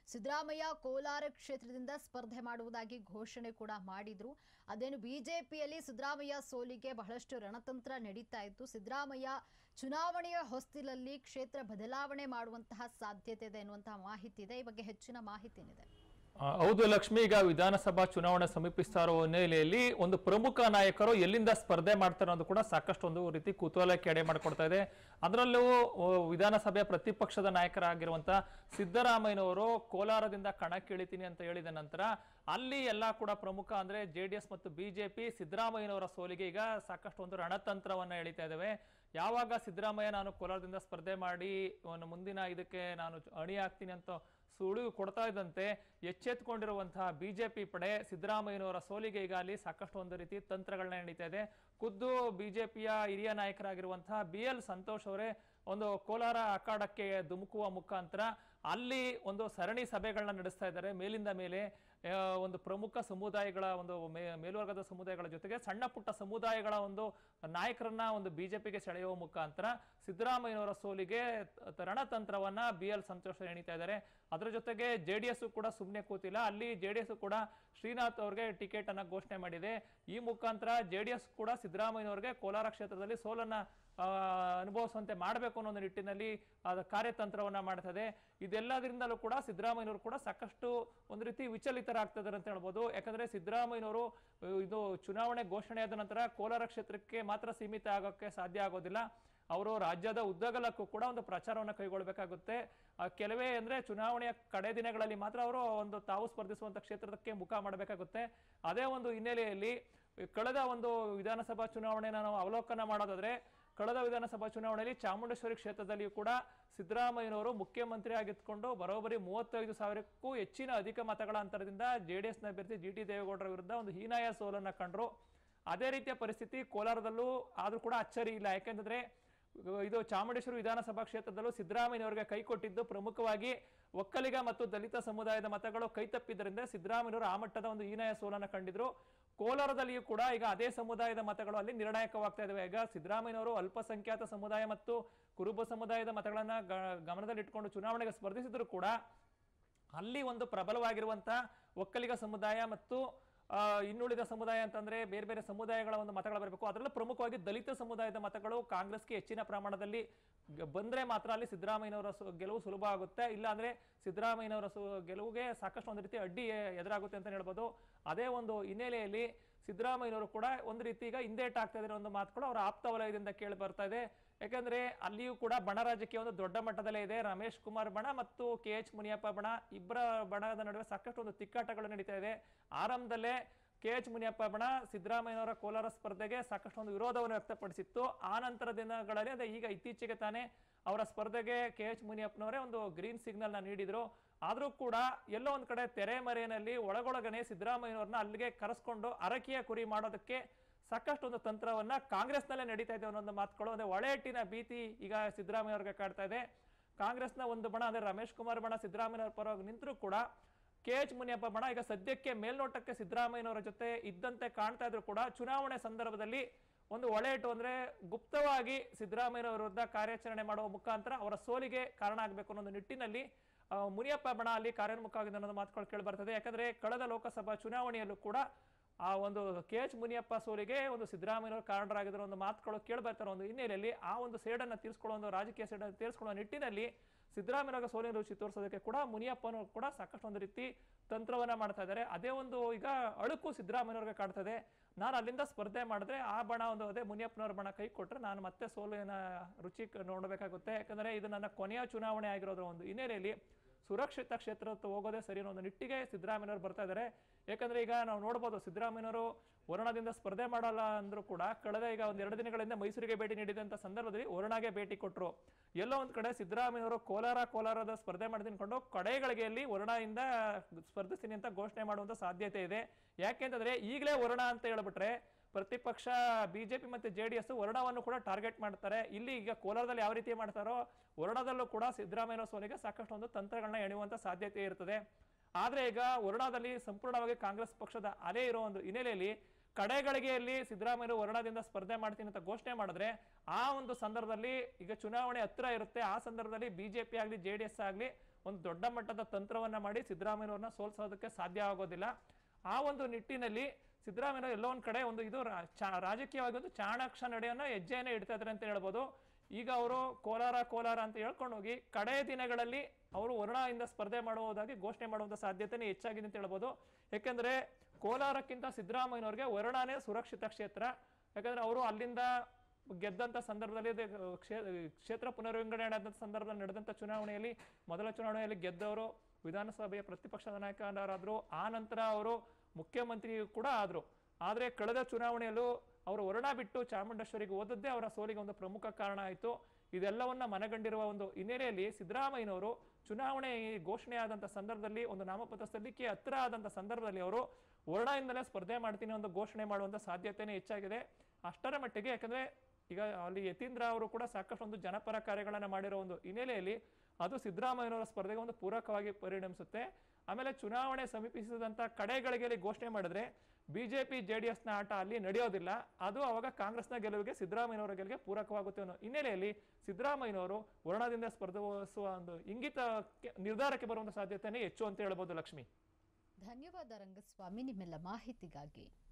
ಸಿದ್ದರಾಮಯ್ಯ ಕೋಲಾರ ಕ್ಷೇತ್ರದಿಂದ ಸ್ಪರ್ಧೆ ಮಾಡುವುದಾಗಿ ಘೋಷಣೆ ಕೂಡ ಮಾಡಿದ್ರು ಅದೇನು ಬಿಜೆಪಿಯಲ್ಲಿ ಸಿದ್ದರಾಮಯ್ಯ ಸೋಲಿಗೆ ಬಹಳಷ್ಟು ರಣತಂತ್ರ ನಡೀತಾ ಇತ್ತು ಸಿದ್ದರಾಮಯ್ಯ ಚುನಾವಣೆಯ ಹೊಸ್ತಿಲಲ್ಲಿ ಕ್ಷೇತ್ರ ಬದಲಾವಣೆ ಮಾಡುವಂತಹ ಸಾಧ್ಯತೆ ಇದೆ ಎನ್ನುವಂತಹ ಮಾಹಿತಿ ಇದೆ ಈ ಬಗ್ಗೆ ಹೆಚ್ಚಿನ ಮಾಹಿತಿ ಏನಿದೆ ಆ, ಹೌದು ಲಕ್ಷ್ಮಿ ಈಗ ವಿಧಾನಸಭಾ ಚುನಾವಣೆ ಸಮೀಪಿಸ್ತಾ ಇರೋ ಹಿನ್ನೆಲೆಯಲ್ಲಿ ಒಂದು ಪ್ರಮುಖ ನಾಯಕರು ಎಲ್ಲಿಂದ ಸ್ಪರ್ಧೆ ಮಾಡ್ತಾರೆ ಅನ್ನೋದು ಕೂಡ ಸಾಕಷ್ಟು ಒಂದು ರೀತಿ ಕುತೂಹಲಕ್ಕೆ ಎಡೆ ಮಾಡಿಕೊಡ್ತಾ ಇದೆ ಅದರಲ್ಲೂ ಆ, ವಿಧಾನಸಭೆಯ ಪ್ರತಿಪಕ್ಷದ ನಾಯಕರಾಗಿರುವಂತ ಸಿದ್ದರಾಮಯ್ಯನವರು ಕೋಲಾರದಿಂದ ಕಣಕ್ಕಿಳಿತೀನಿ ಅಂತ ಹೇಳಿದ ನಂತರ ಅಲ್ಲಿ ಎಲ್ಲ ಕೂಡ ಪ್ರಮುಖ ಅಂದ್ರೆ ಜೆ ಡಿ ಎಸ್ ಮತ್ತು ಬಿಜೆಪಿ ಸಿದ್ದರಾಮಯ್ಯನವರ ಸೋಲಿಗೆ ಈಗ ಸಾಕಷ್ಟು ಒಂದು ರಣತಂತ್ರವನ್ನ ಎಳಿತಾ ಇದ್ದಾವೆ ಯಾವಾಗ ಸಿದ್ದರಾಮಯ್ಯ ನಾನು ಕೋಲಾರದಿಂದ ಸ್ಪರ್ಧೆ ಮಾಡಿ ಒಂದು ಮುಂದಿನ ಇದಕ್ಕೆ ನಾನು ಅಣಿ ಆಗ್ತೀನಿ ಅಂತ ಸುಳಿವು ಕೊಡ್ತಾ ಇದ್ದಂತೆ ಎಚ್ಚೆತ್ಕೊಂಡಿರುವಂತಹ ಬಿಜೆಪಿ ಪಡೆ ಸಿದ್ದರಾಮಯ್ಯನವರ ಸೋಲಿಗೆ ಈಗ ಅಲ್ಲಿ ಸಾಕಷ್ಟು ಒಂದು ರೀತಿ ತಂತ್ರಗಳನ್ನ ನಡೀತಾ ಇದೆ ಖುದ್ದು ಬಿಜೆಪಿಯ ಹಿರಿಯ ನಾಯಕರಾಗಿರುವಂತಹ ಬಿ ಎಲ್ ಸಂತೋಷ್ ಅವರೇ ಒಂದು ಕೋಲಾರ ಅಖಾಡಕ್ಕೆ ಧುಮುಕುವ ಮುಖಾಂತರ ಅಲ್ಲಿ ಒಂದು ಸರಣಿ ಸಭೆಗಳನ್ನ ನಡೆಸ್ತಾ ಇದ್ದಾರೆ ಮೇಲಿಂದ ಮೇಲೆ ಆ, ಒಂದು ಪ್ರಮುಖ ಸಮುದಾಯಗಳ ಒಂದು ಮೇ- ಮೇಲ್ವರ್ಗದ ಸಮುದಾಯಗಳ ಜೊತೆಗೆ ಸಣ್ಣ ಪುಟ್ಟ ಸಮುದಾಯಗಳ ಒಂದು ನಾಯಕರನ್ನ ಒಂದು ಬಿಜೆಪಿಗೆ ಸೆಳೆಯುವ ಮುಖಾಂತರ ಸಿದ್ದರಾಮಯ್ಯನವರ ಸೋಲಿಗೆ ತ- ರಣತಂತ್ರವನ್ನ ಬಿ ಎಲ್ ಸಂತೋಷ್ ಎಣಿತಾ ಇದ್ದಾರೆ ಅದರ ಜೊತೆಗೆ ಜೆ ಡಿ ಎಸ್ ಕೂಡ ಸುಮ್ಮನೆ ಕೂತಿಲ್ಲ ಅಲ್ಲಿ ಜೆ ಡಿ ಎಸ್ ಕೂಡ ಶ್ರೀನಾಥ್ ಅವ್ರಿಗೆ ಟಿಕೆಟ್ ಅನ್ನ ಘೋಷಣೆ ಮಾಡಿದೆ ಈ ಮುಖಾಂತರ ಜೆ ಡಿ ಎಸ್ ಕೂಡ ಸಿದ್ದರಾಮಯ್ಯನವರಿಗೆ ಕೋಲಾರ ಕ್ಷೇತ್ರದಲ್ಲಿ ಸೋಲನ್ನ ಆ, ಅನುಭವಿಸುವಂತೆ ಮಾಡಬೇಕು ಅನ್ನೋ ಒಂದು ನಿಟ್ಟಿನಲ್ಲಿ ಅದ ಕಾರ್ಯತಂತ್ರವನ್ನ ಮಾಡ್ತದೆ ಇದೆಲ್ಲದರಿಂದಲೂ ಕೂಡ ಸಿದ್ದರಾಮಯ್ಯನವರು ಕೂಡ ಸಾಕಷ್ಟು ಒಂದು ರೀತಿ ವಿಚಲಿತರಾಗ್ತಿದ್ದಾರೆ ಅಂತ ಹೇಳ್ಬೋದು ಯಾಕಂದ್ರೆ ಸಿದ್ದರಾಮಯ್ಯನವರು ಅಹ್, ಇದು ಚುನಾವಣೆ ಘೋಷಣೆಯಾದ ನಂತರ ಕೋಲಾರ ಕ್ಷೇತ್ರಕ್ಕೆ ಮಾತ್ರ ಸೀಮಿತ ಆಗೋಕ್ಕೆ ಸಾಧ್ಯ ಆಗೋದಿಲ್ಲ ಅವರು ರಾಜ್ಯದ ಉದ್ದಗಲಕ್ಕೂ ಕೂಡ ಒಂದು ಪ್ರಚಾರವನ್ನು ಕೈಗೊಳ್ಳಬೇಕಾಗುತ್ತೆ ಆ, ಕೆಲವೇ ಅಂದ್ರೆ ಚುನಾವಣೆಯ ಕಡೆ ದಿನಗಳಲ್ಲಿ ಮಾತ್ರ ಅವರು ಒಂದು ತಾವು ಸ್ಪರ್ಧಿಸುವಂತ ಕ್ಷೇತ್ರಕ್ಕೆ ಮುಖ ಮಾಡಬೇಕಾಗುತ್ತೆ ಅದೇ ಒಂದು ಹಿನ್ನೆಲೆಯಲ್ಲಿ ಕಳೆದ ಒಂದು ವಿಧಾನಸಭಾ ಚುನಾವಣೆನ ನಾವು ಅವಲೋಕನ ಮಾಡೋದಾದ್ರೆ ಕಳೆದ ವಿಧಾನಸಭಾ ಚುನಾವಣೆಯಲ್ಲಿ ಚಾಮುಂಡೇಶ್ವರಿ ಕ್ಷೇತ್ರದಲ್ಲಿಯೂ ಕೂಡ ಸಿದ್ದರಾಮಯ್ಯನವರು ಮುಖ್ಯಮಂತ್ರಿ ಆಗಿದ್ದುಕೊಂಡು ಬರೋಬ್ಬರಿ ಮೂವತ್ತೈದು ಸಾವಿರಕ್ಕೂ ಹೆಚ್ಚಿನ ಅಧಿಕ ಮತಗಳ ಅಂತರದಿಂದ ಜೆಡಿಎಸ್ ನ ಅಭ್ಯರ್ಥಿ ಜಿ ಟಿ ದೇವೇಗೌಡರ ವಿರುದ್ಧ ಒಂದು ಹೀನಾಯ ಸೋಲನ್ನ ಕಂಡ್ರು ಅದೇ ರೀತಿಯ ಪರಿಸ್ಥಿತಿ ಕೋಲಾರದಲ್ಲೂ ಆದ್ರೂ ಕೂಡ ಅಚ್ಚರಿ ಇಲ್ಲ ಯಾಕೆಂತಂದ್ರೆ ಇದು ಚಾಮುಂಡೇಶ್ವರಿ ವಿಧಾನಸಭಾ ಕ್ಷೇತ್ರದಲ್ಲೂ ಸಿದ್ದರಾಮಯ್ಯನವರಿಗೆ ಕೈ ಕೊಟ್ಟಿದ್ದು ಪ್ರಮುಖವಾಗಿ ಒಕ್ಕಲಿಗ ಮತ್ತು ದಲಿತ ಸಮುದಾಯದ ಮತಗಳು ಕೈ ತಪ್ಪಿದ್ದರಿಂದ ಸಿದ್ದರಾಮಯ್ಯನವರು ಆ ಮಟ್ಟದ ಒಂದು ಹೀನಾಯ ಸೋಲನ್ನ ಕಂಡಿದ್ರು ಕೋಲಾರದಲ್ಲಿಯೂ ಕೂಡ ಈಗ ಅದೇ ಸಮುದಾಯದ ಮತಗಳು ಅಲ್ಲಿ ನಿರ್ಣಾಯಕವಾಗ್ತಾ ಇದಾವೆ ಈಗ ಸಿದ್ದರಾಮಯ್ಯನವರು ಅಲ್ಪಸಂಖ್ಯಾತ ಸಮುದಾಯ ಮತ್ತು ಕುರುಬ ಸಮುದಾಯದ ಮತಗಳನ್ನ ಗ- ಗಮನದಲ್ಲಿಟ್ಕೊಂಡು ಚುನಾವಣೆಗೆ ಸ್ಪರ್ಧಿಸಿದ್ರು ಕೂಡ ಅಲ್ಲಿ ಒಂದು ಪ್ರಬಲವಾಗಿರುವಂತ ಒಕ್ಕಲಿಗ ಸಮುದಾಯ ಮತ್ತು ಆ, ಇನ್ನುಳಿದ ಸಮುದಾಯ ಅಂತಂದ್ರೆ ಬೇರೆ ಬೇರೆ ಸಮುದಾಯಗಳ ಒಂದು ಮತಗಳು ಬರಬೇಕು ಅದರಲ್ಲೂ ಪ್ರಮುಖವಾಗಿ ದಲಿತ ಸಮುದಾಯದ ಮತಗಳು ಕಾಂಗ್ರೆಸ್ಗೆ ಹೆಚ್ಚಿನ ಪ್ರಮಾಣದಲ್ಲಿ ಗ- ಬಂದ್ರೆ ಮಾತ್ರ ಅಲ್ಲಿ ಸಿದ್ದರಾಮಯ್ಯನವರ ಸು- ಗೆಲುವು ಸುಲಭ ಆಗುತ್ತೆ ಇಲ್ಲ ಅಂದ್ರೆ ಸಿದ್ದರಾಮಯ್ಯನವರ ಸು ಗೆಲುವಿಗೆ ಸಾಕಷ್ಟು ಒಂದು ರೀತಿ ಅಡ್ಡಿ ಎದುರಾಗುತ್ತೆ ಅಂತ ಹೇಳ್ಬೋದು ಅದೇ ಒಂದು ಹಿನ್ನೆಲೆಯಲ್ಲಿ ಸಿದ್ದರಾಮಯ್ಯನವರು ಕೂಡ ಒಂದು ರೀತಿ ಈಗ ಹಿಂದೇಟ್ ಆಗ್ತಾ ಇರೋ ಒಂದು ಮಾತುಗಳು ಅವರ ಆಪ್ತ ವಲಯದಿಂದ ಕೇಳಿ ಬರ್ತಾ ಇದೆ ಯಾಕಂದ್ರೆ ಅಲ್ಲಿಯೂ ಕೂಡ ಬಣ ರಾಜಕೀಯ ಒಂದು ದೊಡ್ಡ ಮಟ್ಟದಲ್ಲೇ ಇದೆ ರಮೇಶ್ ಕುಮಾರ್ ಬಣ ಮತ್ತು ಕೆ ಎಚ್ ಮುನಿಯಪ್ಪ ಬಣ ಇಬ್ಬರ ಬಣದ ನಡುವೆ ಸಾಕಷ್ಟು ಒಂದು ತಿಕ್ಕಾಟಗಳು ನಡೀತಾ ಇದೆ ಆರಂಭದಲ್ಲೇ ಕೆ ಎಚ್ ಮುನಿಯಪ್ಪ ಬಣ ಸಿದ್ದರಾಮಯ್ಯನವರ ಕೋಲಾರ ಸ್ಪರ್ಧೆಗೆ ಸಾಕಷ್ಟು ಒಂದು ವಿರೋಧವನ್ನು ವ್ಯಕ್ತಪಡಿಸಿತ್ತು ಆ ನಂತರ ದಿನಗಳಲ್ಲಿ ಅದೇ ಈಗ ಇತ್ತೀಚೆಗೆ ತಾನೇ ಅವರ ಸ್ಪರ್ಧೆಗೆ ಕೆ ಎಚ್ ಮುನಿಯಪ್ಪನವರೇ ಒಂದು ಗ್ರೀನ್ ಸಿಗ್ನಲ್ ನ ನೀಡಿದ್ರು ಆದ್ರೂ ಕೂಡ ಎಲ್ಲೋ ಒಂದ್ ಕಡೆ ತೆರೆಮರೆಯಲ್ಲಿ ಒಳಗೊಳಗನೆ ಸಿದ್ದರಾಮಯ್ಯನವ್ರನ್ನ ಅಲ್ಲಿಗೆ ಕರೆಸ್ಕೊಂಡು ಅರಕಿಯ ಕುರಿ ಮಾಡೋದಕ್ಕೆ ಸಾಕಷ್ಟು ಒಂದು ತಂತ್ರವನ್ನ ಕಾಂಗ್ರೆಸ್ನಲ್ಲೇ ನಡೀತಾ ಇದೆ ಅನ್ನೋ ಒಂದು ಮಾತುಗಳು ಅಂದ್ರೆ ಒಳೆಟ್ಟಿನ ಭೀತಿ ಈಗ ಸಿದ್ದರಾಮಯ್ಯ ಅವ್ರಿಗೆ ಕಾಡ್ತಾ ಇದೆ ಕಾಂಗ್ರೆಸ್ನ ಒಂದು ಬಣ ಅಂದ್ರೆ ರಮೇಶ್ ಕುಮಾರ್ ಬಣ ಸಿದ್ದರಾಮಯ್ಯನವರ ಪರವಾಗಿ ನಿಂತರೂ ಕೂಡ ಕೆ ಎಚ್ ಮುನಿಯಪ್ಪ ಬಣ ಈಗ ಸದ್ಯಕ್ಕೆ ಮೇಲ್ನೋಟಕ್ಕೆ ಸಿದ್ದರಾಮಯ್ಯನವರ ಜೊತೆ ಇದ್ದಂತೆ ಕಾಣ್ತಾ ಇದ್ರು ಕೂಡ ಚುನಾವಣೆ ಸಂದರ್ಭದಲ್ಲಿ ಒಂದು ಒಳೆಯಿಟ್ಟು ಅಂದ್ರೆ ಗುಪ್ತವಾಗಿ ಸಿದ್ದರಾಮಯ್ಯನವರ ವಿರುದ್ಧ ಕಾರ್ಯಾಚರಣೆ ಮಾಡುವ ಮುಖಾಂತರ ಅವರ ಸೋಲಿಗೆ ಕಾರಣ ಆಗಬೇಕು ಅನ್ನೋ ಒಂದು ನಿಟ್ಟಿನಲ್ಲಿ ಆ, ಮುನಿಯಪ್ಪ ಬಣ ಅಲ್ಲಿ ಕಾರ್ಯೋನ್ಮುಖವಾಗಿದೆ ಅನ್ನೋದು ಮಾತುಗಳು ಕೇಳಿ ಬರ್ತದೆ ಯಾಕಂದ್ರೆ ಕಳೆದ ಲೋಕಸಭಾ ಚುನಾವಣೆಯಲ್ಲೂ ಕೂಡ ಆ ಒಂದು ಕೆ ಎಚ್ ಮುನಿಯಪ್ಪ ಸೋಲಿಗೆ ಒಂದು ಸಿದ್ದರಾಮಯ್ಯನವರು ಕಾರಣರಾಗಿರೋ ಒಂದು ಮಾತುಗಳು ಕೇಳಿ ಬರ್ತಾರೆ ಒಂದು ಹಿನ್ನೆಲೆಯಲ್ಲಿ ಆ ಒಂದು ಸೇಡನ್ನು ತೀರಿಸ್ಕೊಳ್ಳೋ ಒಂದು ರಾಜಕೀಯ ಸೇಡನ್ನು ತೀರಿಸ್ಕೊಳ್ಳೋ ನಿಟ್ಟಿನಲ್ಲಿ ಸಿದ್ದರಾಮಯ್ಯನವರ ಸೋಲಿನ ರುಚಿ ತೋರಿಸೋದಕ್ಕೆ ಕೂಡ ಮುನಿಯಪ್ಪನವರು ಕೂಡ ಸಾಕಷ್ಟು ಒಂದು ರೀತಿ ತಂತ್ರವನ್ನ ಮಾಡ್ತಾ ಇದ್ದಾರೆ ಅದೇ ಒಂದು ಈಗ ಅಳುಕು ಸಿದ್ದರಾಮಯ್ಯನವ್ರಿಗೆ ಕಾಡ್ತದೆ ನಾನು ಅಲ್ಲಿಂದ ಸ್ಪರ್ಧೆ ಮಾಡಿದ್ರೆ ಆ ಬಣ ಒಂದು ಅದೇ ಮುನಿಯಪ್ಪನವ್ರ ಬಣ ಕೈ ಕೊಟ್ರೆ ನಾನು ಮತ್ತೆ ಸೋಲಿನ ರುಚಿ ಕ- ನೋಡಬೇಕಾಗುತ್ತೆ ಯಾಕಂದ್ರೆ ಇದು ನನ್ನ ಕೊನೆಯ ಚುನಾವಣೆ ಆಗಿರೋದ್ರ ಒಂದು ಹಿನ್ನೆಲೆಯಲ್ಲಿ ಸುರಕ್ಷಿತ ಕ್ಷೇತ್ರ ಹೋಗೋದೇ ಸರಿ ಅನ್ನೋ ಒಂದು ನಿಟ್ಟಿಗೆ ಸಿದ್ದರಾಮಯ್ಯನವರು ಬರ್ತಾ ಇದ್ದಾರೆ ಯಾಕಂದ್ರೆ ಈಗ ನಾವು ನೋಡ್ಬೋದು ಸಿದ್ದರಾಮಯ್ಯನವರು ವರುಣದಿಂದ ಸ್ಪರ್ಧೆ ಮಾಡಲ್ಲ ಅಂದ್ರೂ ಕೂಡ ಕಳೆದ ಈಗ ಒಂದ್ ಎರಡು ದಿನಗಳಿಂದ ಮೈಸೂರಿಗೆ ಭೇಟಿ ನೀಡಿದಂತ ಸಂದರ್ಭದಲ್ಲಿ ವರುಣಾಗೆ ಭೇಟಿ ಕೊಟ್ಟರು ಎಲ್ಲೋ ಒಂದ್ ಕಡೆ ಸಿದ್ದರಾಮಯ್ಯನವರು ಕೋಲಾರ ಕೋಲಾರದ ಸ್ಪರ್ಧೆ ಮಾಡಿ ಕೊಂಡು ಕಡೆಗಳಿಗೆಯಲ್ಲಿ ವರುಣದಿಂದ ಸ್ಪರ್ಧಿಸ್ತೀನಿ ಅಂತ ಘೋಷಣೆ ಮಾಡುವಂತ ಸಾಧ್ಯತೆ ಇದೆ ಯಾಕೆಂತಂದ್ರೆ ಈಗಲೇ ವರುಣ ಅಂತ ಹೇಳ್ಬಿಟ್ರೆ ಪ್ರತಿಪಕ್ಷ ಬಿಜೆಪಿ ಮತ್ತೆ ಜೆ ಡಿ ಎಸ್ ವರುಣವನ್ನು ಕೂಡ ಟಾರ್ಗೆಟ್ ಮಾಡ್ತಾರೆ ಇಲ್ಲಿ ಈಗ ಕೋಲಾರದಲ್ಲಿ ಯಾವ ರೀತಿ ಮಾಡ್ತಾರೋ ವರುಣದಲ್ಲೂ ಕೂಡ ಸಿದ್ದರಾಮಯ್ಯ ಸೋಲಿಗೆ ಸಾಕಷ್ಟು ಒಂದು ತಂತ್ರಗಳನ್ನ ಎಣೆಯುವಂತ ಸಾಧ್ಯತೆ ಇರ್ತದೆ ಆದ್ರೆ ಈಗ ವರುಣಾದಲ್ಲಿ ಸಂಪೂರ್ಣವಾಗಿ ಕಾಂಗ್ರೆಸ್ ಪಕ್ಷದ ಅಲೆ ಇರೋ ಒಂದು ಹಿನ್ನೆಲೆಯಲ್ಲಿ ಕಡೆಗಳಿಗೆಯಲ್ಲಿ ಸಿದ್ದರಾಮಯ್ಯ ವರುಣದಿಂದ ಸ್ಪರ್ಧೆ ಮಾಡ್ತೀನಿ ಅಂತ ಘೋಷಣೆ ಮಾಡಿದ್ರೆ ಆ ಒಂದು ಸಂದರ್ಭದಲ್ಲಿ ಈಗ ಚುನಾವಣೆ ಹತ್ರ ಇರುತ್ತೆ ಆ ಸಂದರ್ಭದಲ್ಲಿ ಬಿಜೆಪಿ ಆಗ್ಲಿ ಜೆ ಡಿ ಎಸ್ ಆಗ್ಲಿ ಒಂದು ದೊಡ್ಡ ಮಟ್ಟದ ತಂತ್ರವನ್ನ ಮಾಡಿ ಸಿದ್ದರಾಮಯ್ಯನವ್ರನ್ನ ಸೋಲ್ಸೋದಕ್ಕೆ ಸಾಧ್ಯ ಆಗೋದಿಲ್ಲ ಆ ಒಂದು ನಿಟ್ಟಿನಲ್ಲಿ ಸಿದ್ದರಾಮಯ್ಯ ಎಲ್ಲೋ ಒಂದ್ ಕಡೆ ಒಂದು ಇದು ರಾ- ಚಾ- ರಾಜಕೀಯವಾಗಿ ಒಂದು ಚಾಣಾಕ್ಷ ನಡೆಯನ್ನ ಹೆಜ್ಜೆಯನ್ನ ಇಡ್ತಾ ಇದ್ದಾರೆ ಅಂತ ಹೇಳ್ಬೋದು ಈಗ ಅವರು ಕೋಲಾರ ಕೋಲಾರ ಅಂತ ಹೇಳ್ಕೊಂಡು ಹೋಗಿ ಕಡೆ ದಿನಗಳಲ್ಲಿ ಅವರು ವರುಣದಿಂದ ಸ್ಪರ್ಧೆ ಮಾಡುವುದಾಗಿ ಘೋಷಣೆ ಮಾಡುವಂತ ಸಾಧ್ಯತೆನೇ ಹೆಚ್ಚಾಗಿದೆ ಅಂತ ಹೇಳ್ಬೋದು ಯಾಕೆಂದ್ರೆ ಕೋಲಾರಕ್ಕಿಂತ ಸಿದ್ದರಾಮಯ್ಯನವ್ರಿಗೆ ವರುಣಾನೇ ಸುರಕ್ಷಿತ ಕ್ಷೇತ್ರ ಯಾಕಂದ್ರೆ ಅವರು ಅಲ್ಲಿಂದ ಗೆದ್ದಂತ ಸಂದರ್ಭದಲ್ಲಿ ಅದೇ ಕ್ಷೇ- ಕ್ಷೇತ್ರ ಪುನರ್ವಿಂಗಡಣೆ ಆದಂತ ಸಂದರ್ಭದಲ್ಲಿ ನಡೆದಂತ ಚುನಾವಣೆಯಲ್ಲಿ ಮೊದಲ ಚುನಾವಣೆಯಲ್ಲಿ ಗೆದ್ದವರು ವಿಧಾನಸಭೆಯ ಪ್ರತಿಪಕ್ಷದ ನಾಯಕರಾದ್ರು ಆ ನಂತರ ಅವರು ಮುಖ್ಯಮಂತ್ರಿ ಕೂಡ ಆದ್ರು ಆದ್ರೆ ಕಳೆದ ಚುನಾವಣೆಯಲ್ಲೂ ಅವರು ವರುಣ ಬಿಟ್ಟು ಚಾಮುಂಡೇಶ್ವರಿಗೆ ಓದದ್ದೇ ಅವರ ಸೋಲಿಗೆ ಒಂದು ಪ್ರಮುಖ ಕಾರಣ ಆಯಿತು ಇದೆಲ್ಲವನ್ನ ಮನಗಂಡಿರುವ ಒಂದು ಹಿನ್ನೆಲೆಯಲ್ಲಿ ಸಿದ್ದರಾಮಯ್ಯನವರು ಚುನಾವಣೆ ಘೋಷಣೆ ಆದಂತ ಸಂದರ್ಭದಲ್ಲಿ ಒಂದು ನಾಮಪತ್ರ ಸಲ್ಲಿಕೆ ಹತ್ರ ಆದಂತ ಸಂದರ್ಭದಲ್ಲಿ ಅವರು ವರುಣದಿಂದಲೇ ಸ್ಪರ್ಧೆ ಮಾಡ್ತೀನಿ ಒಂದು ಘೋಷಣೆ ಮಾಡುವಂತ ಸಾಧ್ಯತೆನೇ ಹೆಚ್ಚಾಗಿದೆ ಅಷ್ಟರ ಮಟ್ಟಿಗೆ ಯಾಕಂದ್ರೆ ಈಗ ಅಲ್ಲಿ ಯತೀಂದ್ರ ಅವರು ಕೂಡ ಸಾಕಷ್ಟು ಒಂದು ಜನಪರ ಕಾರ್ಯಗಳನ್ನ ಮಾಡಿರೋ ಒಂದು ಹಿನ್ನೆಲೆಯಲ್ಲಿ ಅದು ಸಿದ್ದರಾಮಯ್ಯನವರ ಸ್ಪರ್ಧೆಗೆ ಒಂದು ಪೂರಕವಾಗಿ ಪರಿಣಮಿಸುತ್ತೆ ಆಮೇಲೆ ಚುನಾವಣೆ ಸಮೀಪಿಸಿದಂತ ಕಡೆಗಳಿಗೆ ಅಲ್ಲಿ ಘೋಷಣೆ ಮಾಡಿದ್ರೆ ಬಿಜೆಪಿ ಜೆ ಡಿ ಎಸ್ನ ಆಟ ಅಲ್ಲಿ ನಡೆಯೋದಿಲ್ಲ ಅದು ಅವಾಗ ಕಾಂಗ್ರೆಸ್ನ ಗೆಲುವಿಗೆ ಸಿದ್ದರಾಮಯ್ಯನವರ ಗೆಲುವಿಗೆ ಪೂರಕವಾಗುತ್ತೆ ಅನ್ನೋ ಹಿನ್ನೆಲೆಯಲ್ಲಿ ಸಿದ್ದರಾಮಯ್ಯನವರು ವರ್ಣದಿಂದ ಸ್ಪರ್ಧಿಸುವ ಒಂದು ಇಂಗಿತ ನಿರ್ಧಾರಕ್ಕೆ ಬರುವಂತ ಸಾಧ್ಯತೆನೇ ಹೆಚ್ಚು ಅಂತ ಹೇಳ್ಬೋದು ಲಕ್ಷ್ಮಿ ಧನ್ಯವಾದ ರಂಗಸ್ವಾಮಿ ನಿಮ್ಮೆಲ್ಲ ಮಾಹಿತಿಗಾಗಿ